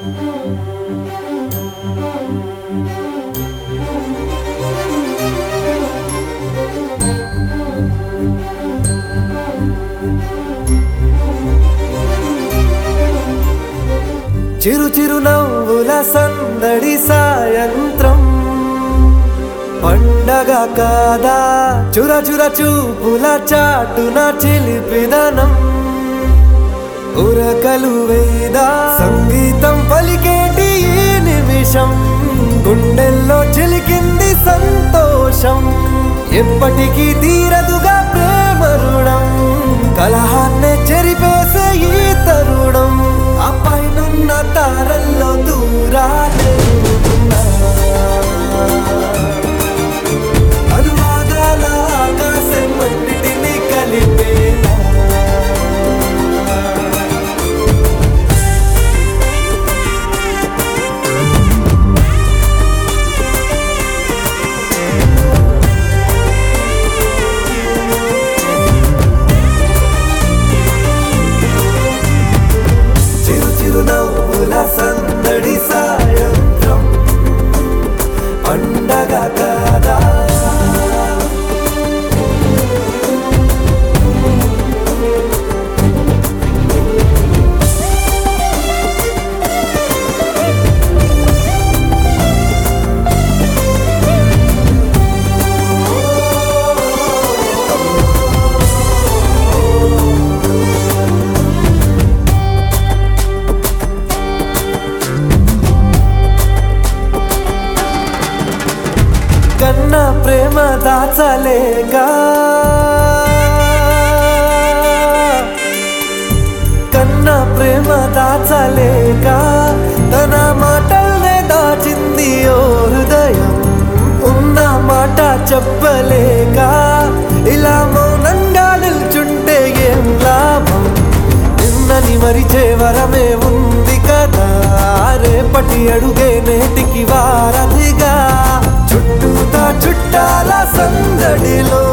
చిరు చిరు నవ్వుల సందడి సాయంత్రం పండగ కాదా చుర చుర చూపుల చాటున చిలిపిదనం ఉరకలు వేదా సంగీతం పలికేటి ఈ నిమిషం గుండెల్లో చిలికింది సంతోషం ఎప్పటికీ తీరదుగా ప్రేమ రుణం కలహాన్నే చెరిపేసే ఈ తరుణం ఆ పైనున్న తారల్లో దూరాలే ఉన్నా. అనువాదాల ఆకాశం అన్నిటినీ కలిపేనా చిరు చిరు నవ్వుల సందడి సాయంత్రం పండగ కాదా కన్న ప్రేమ దాచలేగా కన్న ప్రేమ దాచలేక తన మాటల్నే దాచింది ఓ హృదయం ఉన్న మాట చెప్పలేక ఇలా మౌనంగా నిల్చుంటే ఏం లాభం నిన్నని మరిచే వరమే ఉంది కదా రేపటి అడుగే నేటికి వారధిగా చుట్టూతా చుట్టాల సందడిలో